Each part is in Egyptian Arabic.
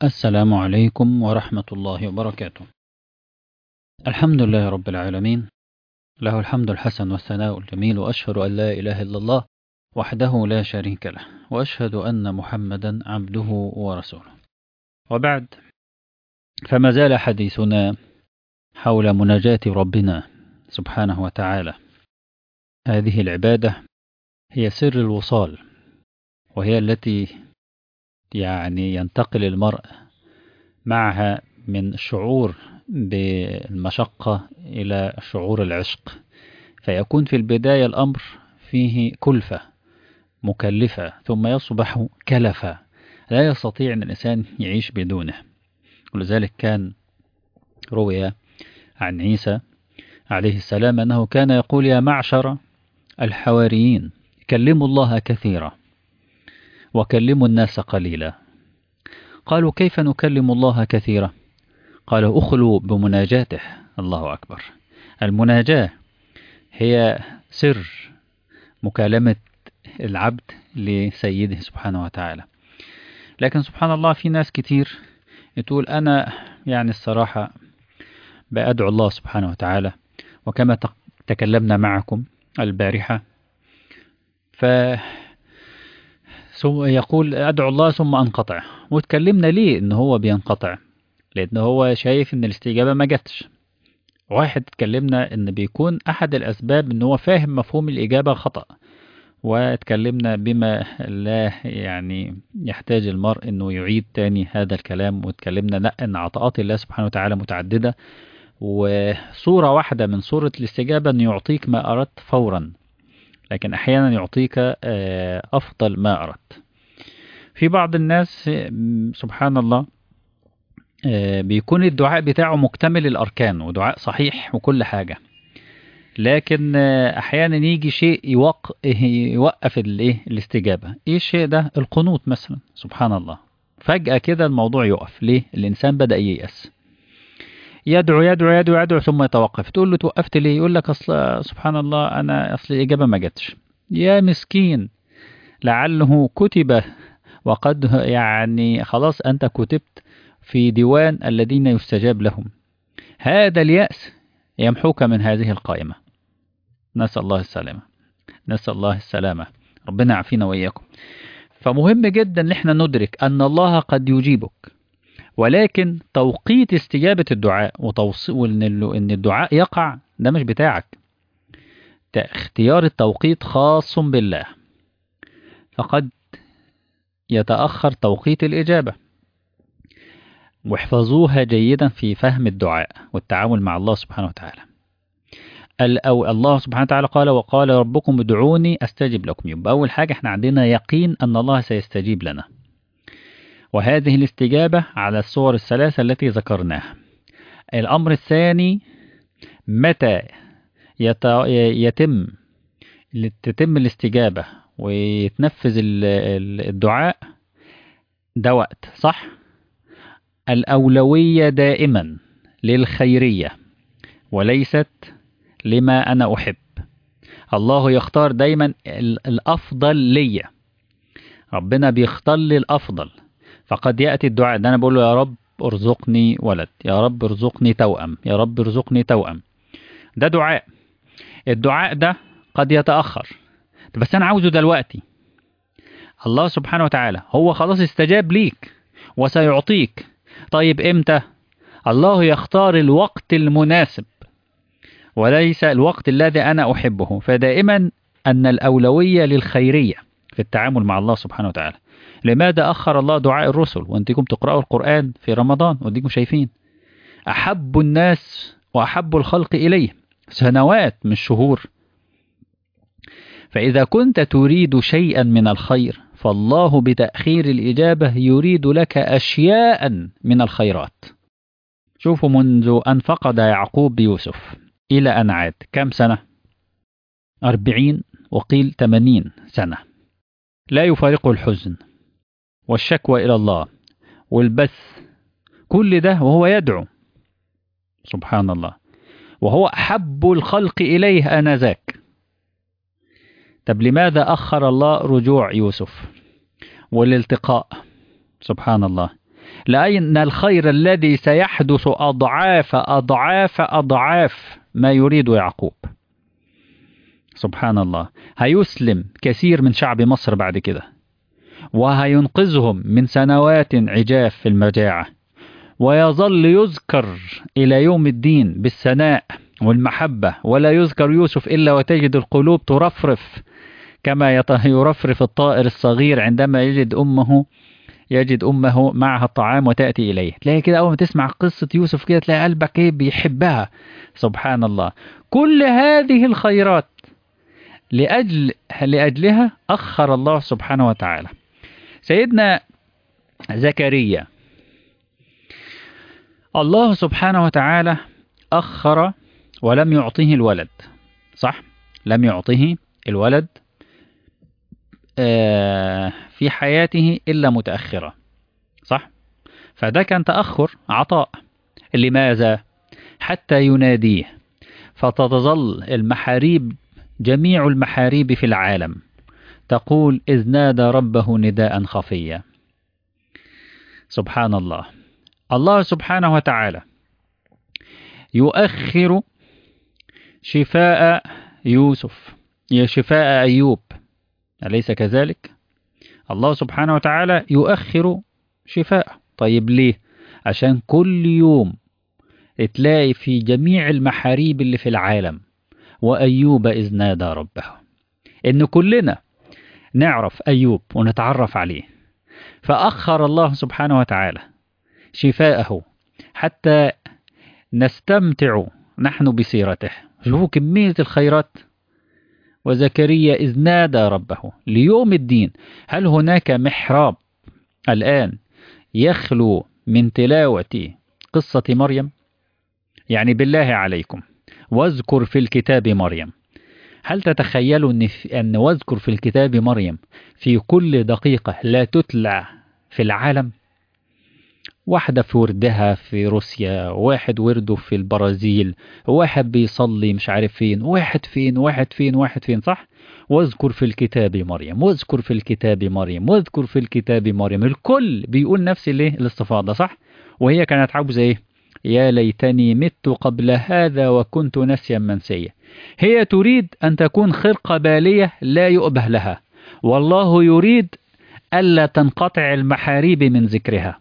السلام عليكم ورحمة الله وبركاته. الحمد لله رب العالمين، له الحمد الحسن والثناء الجميل، وأشهد أن لا إله إلا الله وحده لا شريك له، وأشهد أن محمدا عبده ورسوله. وبعد فما زال حديثنا حول مناجاة ربنا سبحانه وتعالى. هذه العبادة هي سر الوصال، وهي التي يعني ينتقل المرء معها من شعور بالمشقة إلى شعور العشق فيكون في البداية الأمر فيه كلفة مكلفة ثم يصبح كلفة لا يستطيع أن الإنسان يعيش بدونه ولذلك كان روي عن عيسى عليه السلام أنه كان يقول يا معشر الحواريين كلموا الله كثيرا وكلموا الناس قليلا قالوا كيف نكلم الله كثيرا قال أخلوا بمناجاته الله أكبر المناجاة هي سر مكالمة العبد لسيده سبحانه وتعالى لكن سبحان الله في ناس كتير تقول أنا يعني الصراحة بأدعو الله سبحانه وتعالى وكما تكلمنا معكم البارحة ف ثم يقول أدعو الله ثم أنقطع وتكلمنا ليه إن هو بينقطع لأن هو شايف إن الاستجابة ما جاتش واحد اتكلمنا إن بيكون أحد الأسباب إن هو فاهم مفهوم الإجابة خطأ واتكلمنا بما لا يعني يحتاج المرء إنه يعيد تاني هذا الكلام واتكلمنا لا إن عطاءات الله سبحانه وتعالى متعددة وصورة واحدة من صورة الاستجابة أن يعطيك ما أردت فورا لكن أحيانا يعطيك أفضل ما أردت في بعض الناس سبحان الله بيكون الدعاء بتاعه مكتمل الأركان ودعاء صحيح وكل حاجة لكن أحيانا يجي شيء يوق... يوقف الايه الاستجابة إيه الشيء ده القنوط مثلا سبحان الله فجأة كده الموضوع يقف ليه الإنسان بدأ ييأس يدعو يدعو يدعو يدعو ثم يتوقف تقول له توقفت ليه يقول لك أصل سبحان الله أنا أصل الإجابة ما جاتش يا مسكين لعله كتب وقد يعني خلاص أنت كتبت في ديوان الذين يستجاب لهم هذا اليأس يمحوك من هذه القائمة نسأل الله السلامة نسأل الله السلامة ربنا يعافينا وإياكم فمهم جدا ان احنا ندرك أن الله قد يجيبك ولكن توقيت استجابة الدعاء وان الدعاء يقع ده مش بتاعك اختيار التوقيت خاص بالله فقد يتأخر توقيت الإجابة واحفظوها جيدا في فهم الدعاء والتعامل مع الله سبحانه وتعالى أو الله سبحانه وتعالى قال وقال ربكم ادعوني أستجب لكم يبقى أول حاجة احنا عندنا يقين أن الله سيستجيب لنا وهذه الاستجابة على الصور الثلاثة التي ذكرناها الأمر الثاني متى يتم تتم الاستجابة ويتنفذ الدعاء ده وقت صح الأولوية دائما للخيرية وليست لما أنا أحب الله يختار دايما الأفضل ليا ربنا بيختار لي الأفضل فقد يأتي الدعاء ده أنا بقول له يا رب ارزقني ولد يا رب ارزقني توأم يا رب ارزقني توأم ده دعاء الدعاء ده قد يتأخر بس أنا عاوزه دلوقتي الله سبحانه وتعالى هو خلاص استجاب ليك وسيعطيك طيب إمتى الله يختار الوقت المناسب وليس الوقت الذي أنا أحبه فدائما أن الأولوية للخيرية في التعامل مع الله سبحانه وتعالى لماذا أخر الله دعاء الرسل وأنتكم تقرأوا القرآن في رمضان وأنتكم شايفين أحب الناس وأحب الخلق إليه سنوات مش شهور فإذا كنت تريد شيئا من الخير فالله بتأخير الإجابة يريد لك أشياء من الخيرات شوفوا منذ أن فقد يعقوب يوسف إلى أن عاد كم سنة أربعين وقيل ثمانين سنة لا يفارقه الحزن والشكوى إلى الله والبث كل ده وهو يدعو سبحان الله وهو أحب الخلق إليه آنذاك طب لماذا أخر الله رجوع يوسف والالتقاء سبحان الله لأن الخير الذي سيحدث أضعاف أضعاف أضعاف ما يريد يعقوب سبحان الله هيسلم كثير من شعب مصر بعد كده وهينقذهم من سنوات عجاف في المجاعة ويظل يذكر إلى يوم الدين بالثناء والمحبة ولا يذكر يوسف إلا وتجد القلوب ترفرف كما يرفرف الطائر الصغير عندما يجد أمه يجد أمه معها الطعام وتأتي إليه تلاقي كده أول ما تسمع قصة يوسف كده تلاقي قلبك إيه بيحبها سبحان الله كل هذه الخيرات لأجل لأجلها أخر الله سبحانه وتعالى سيدنا زكريا الله سبحانه وتعالى أخر ولم يعطيه الولد صح لم يعطيه الولد في حياته إلا متأخرة صح فده كان تأخر عطاء لماذا حتى يناديه فتظل المحاريب جميع المحاريب في العالم تقول إذ نادى ربه نداء خفيا سبحان الله الله سبحانه وتعالى يؤخر شفاء يوسف شفاء أيوب أليس كذلك؟ الله سبحانه وتعالى يؤخر شفاء طيب ليه؟ عشان كل يوم تلاقي في جميع المحاريب اللي في العالم وأيوب إذ نادى ربه إن كلنا نعرف أيوب ونتعرف عليه فأخر الله سبحانه وتعالى شفاءه حتى نستمتع نحن بسيرته شوفوا كمية الخيرات وزكريا إذ نادى ربه ليوم الدين هل هناك محراب الآن يخلو من تلاوة قصة مريم يعني بالله عليكم واذكر في الكتاب مريم هل تتخيلوا أن, أن واذكر في الكتاب مريم في كل دقيقة لا تتلى في العالم واحدة في وردها في روسيا واحد ورده في البرازيل واحد بيصلي مش عارف فين واحد فين واحد فين واحد فين صح واذكر في الكتاب مريم واذكر في الكتاب مريم واذكر في الكتاب مريم الكل بيقول نفس الايه الاستفاضة صح وهي كانت عاوزة ايه يا ليتني مت قبل هذا وكنت نسيا منسيا هي تريد أن تكون خرقة بالية لا يؤبه لها والله يريد ألا تنقطع المحاريب من ذكرها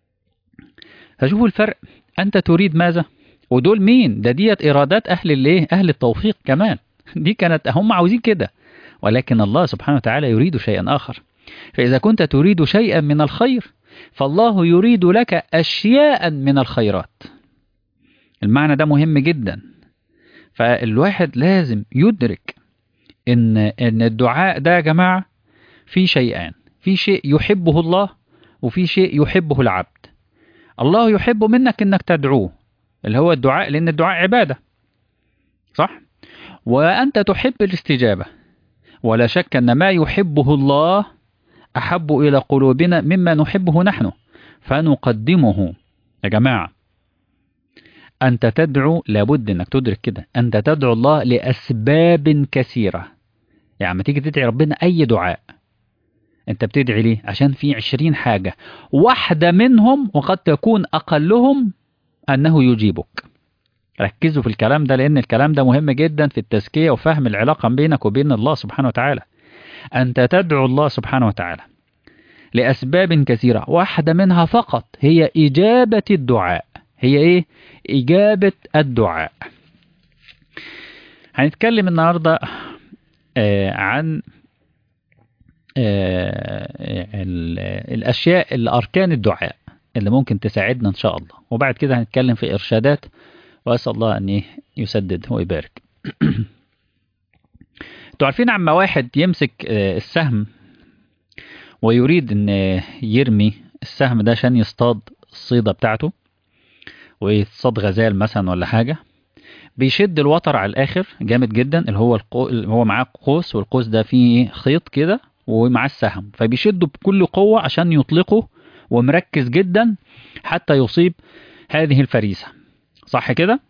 فشوفوا الفرق أنت تريد ماذا ودول مين ده ديت إرادات أهل الايه أهل التوفيق كمان دي كانت هم عاوزين كده ولكن الله سبحانه وتعالى يريد شيئا آخر فإذا كنت تريد شيئا من الخير فالله يريد لك أشياء من الخيرات المعنى ده مهم جدا فالواحد لازم يدرك إن, إن الدعاء ده يا جماعة في شيئان في شيء يحبه الله وفي شيء يحبه العبد الله يحب منك انك تدعوه اللي هو الدعاء لان الدعاء عباده صح وانت تحب الاستجابه ولا شك ان ما يحبه الله احب الى قلوبنا مما نحبه نحن فنقدمه يا جماعه انت تدعو لابد انك تدرك كده انت تدعو الله لاسباب كثيره يعني ما تيجي تدعي ربنا اي دعاء انت بتدعي ليه عشان في عشرين حاجة واحدة منهم وقد تكون أقلهم أنه يجيبك ركزوا في الكلام ده لأن الكلام ده مهم جدا في التزكية وفهم العلاقة بينك وبين الله سبحانه وتعالى أنت تدعو الله سبحانه وتعالى لأسباب كثيرة واحدة منها فقط هي إجابة الدعاء هي إيه؟ إجابة الدعاء هنتكلم النهاردة آه عن الأشياء اللي أركان الدعاء اللي ممكن تساعدنا إن شاء الله وبعد كده هنتكلم في إرشادات وأسأل الله أن يسدد ويبارك انتوا عارفين عما واحد يمسك السهم ويريد أن يرمي السهم ده عشان يصطاد الصيدة بتاعته ويصطاد غزال مثلا ولا حاجة بيشد الوتر على الآخر جامد جدا اللي هو القو... اللي هو معاه قوس والقوس ده فيه خيط كده ومعاه السهم فبيشده بكل قوة عشان يطلقه ومركز جدا حتى يصيب هذه الفريسة صح كده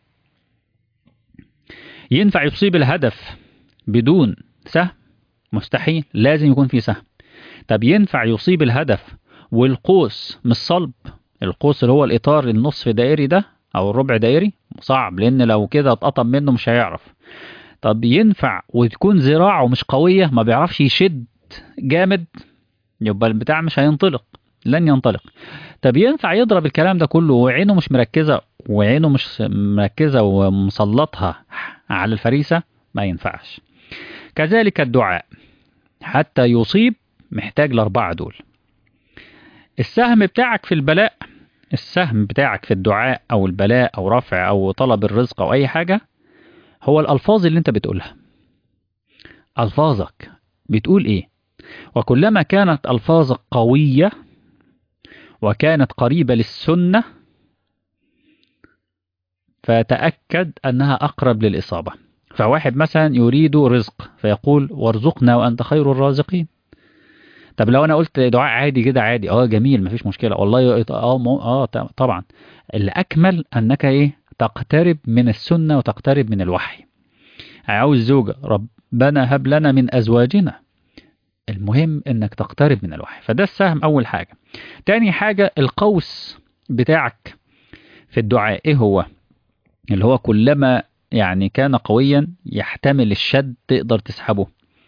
ينفع يصيب الهدف بدون سهم مستحيل لازم يكون في سهم طب ينفع يصيب الهدف والقوس مش صلب القوس اللي هو الإطار النصف دائري ده أو الربع دائري صعب لأن لو كده اتقطم منه مش هيعرف طب ينفع وتكون ذراعه مش قوية ما بيعرفش يشد جامد يبقى البتاع مش هينطلق لن ينطلق طب ينفع يضرب الكلام ده كله وعينه مش مركزة وعينه مش مركزة ومسلطها على الفريسة ما ينفعش كذلك الدعاء حتى يصيب محتاج الأربعة دول السهم بتاعك في البلاء السهم بتاعك في الدعاء أو البلاء أو رفع أو طلب الرزق أو أي حاجة هو الألفاظ اللي أنت بتقولها ألفاظك بتقول إيه وكلما كانت ألفاظك قوية وكانت قريبة للسنة فتأكد أنها أقرب للإصابة فواحد مثلا يريد رزق فيقول وارزقنا وأنت خير الرازقين طب لو أنا قلت دعاء عادي كده عادي اه جميل مفيش مشكلة والله اه مو اه طبعا الأكمل أنك إيه تقترب من السنة وتقترب من الوحي عاوز زوجة ربنا هب لنا من أزواجنا المهم انك تقترب من الوحي فده السهم اول حاجة تاني حاجة القوس بتاعك في الدعاء ايه هو اللي هو كلما يعني كان قويا يحتمل الشد تقدر تسحبه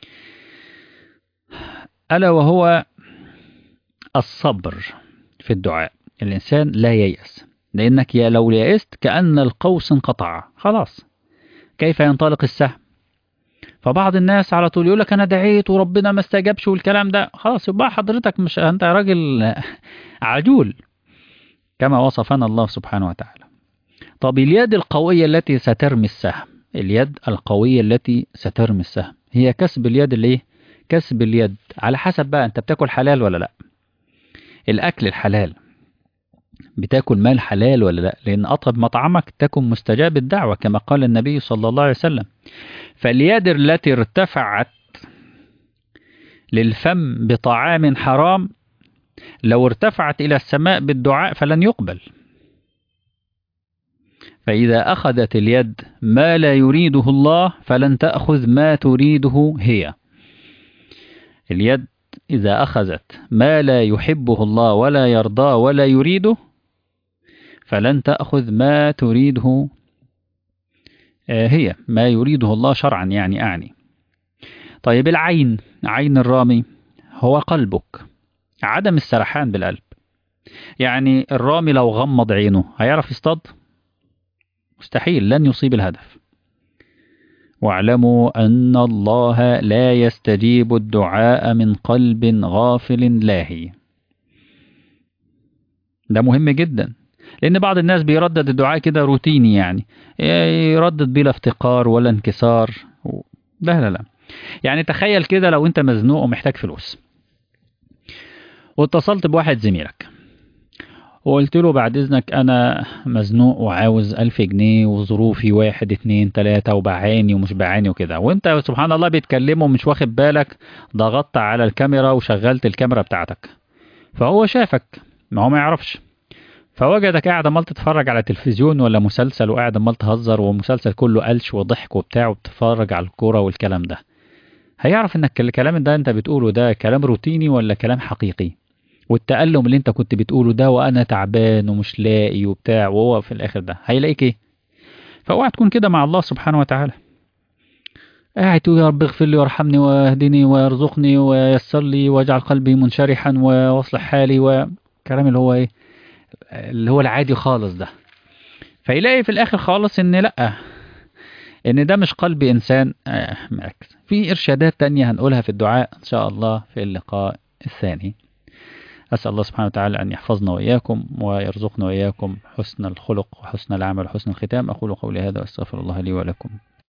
ألا وهو الصبر في الدعاء الإنسان لا ييأس لأنك يا لو يأست كأن القوس انقطع خلاص كيف ينطلق السهم فبعض الناس على طول يقول لك انا دعيت وربنا ما استجابش والكلام ده خلاص يبقى حضرتك مش انت راجل عجول كما وصفنا الله سبحانه وتعالى طب اليد القوية التي سترمي السهم اليد القوية التي سترمي السهم هي كسب اليد اللي ايه كسب اليد على حسب بقى انت بتاكل حلال ولا لا الاكل الحلال بتاكل مال حلال ولا لا لان اطيب مطعمك تكن مستجاب الدعوة كما قال النبي صلى الله عليه وسلم فاليد التي ارتفعت للفم بطعام حرام لو ارتفعت إلى السماء بالدعاء فلن يقبل فإذا أخذت اليد ما لا يريده الله فلن تأخذ ما تريده هي اليد إذا أخذت ما لا يحبه الله ولا يرضاه ولا يريده فلن تأخذ ما تريده هي ما يريده الله شرعا يعني أعني طيب العين عين الرامي هو قلبك عدم السرحان بالقلب يعني الرامي لو غمض عينه هيعرف يصطاد مستحيل لن يصيب الهدف واعلموا أن الله لا يستجيب الدعاء من قلب غافل لاهي ده مهم جدا لأن بعض الناس بيردد الدعاء كده روتيني يعني يردد بلا افتقار ولا انكسار لا لا لا يعني تخيل كده لو أنت مزنوق ومحتاج فلوس واتصلت بواحد زميلك وقلت له بعد إذنك أنا مزنوق وعاوز ألف جنيه وظروفي واحد اتنين تلاتة وبعاني ومش بعاني وكده وأنت سبحان الله بيتكلمه ومش واخد بالك ضغطت على الكاميرا وشغلت الكاميرا بتاعتك فهو شافك ما هو ما يعرفش فوجدك قاعد عمال تتفرج على تلفزيون ولا مسلسل وقاعد عمال تهزر ومسلسل كله قلش وضحك وبتاع وبتتفرج على الكورة والكلام ده هيعرف انك الكلام ده انت بتقوله ده كلام روتيني ولا كلام حقيقي والتألم اللي انت كنت بتقوله ده وانا تعبان ومش لاقي وبتاع وهو في الاخر ده هيلاقيك ايه فاوعى تكون كده مع الله سبحانه وتعالى قاعد تقول يا رب اغفر لي وارحمني واهدني ويرزقني ويسر لي واجعل قلبي منشرحا واصلح حالي وكلام اللي هو ايه اللي هو العادي خالص ده فيلاقي في الاخر خالص ان لا ان ده مش قلب انسان مركز في ارشادات تانية هنقولها في الدعاء ان شاء الله في اللقاء الثاني أسأل الله سبحانه وتعالى أن يحفظنا وإياكم ويرزقنا وإياكم حسن الخلق وحسن العمل وحسن الختام أقول قولي هذا وأستغفر الله لي ولكم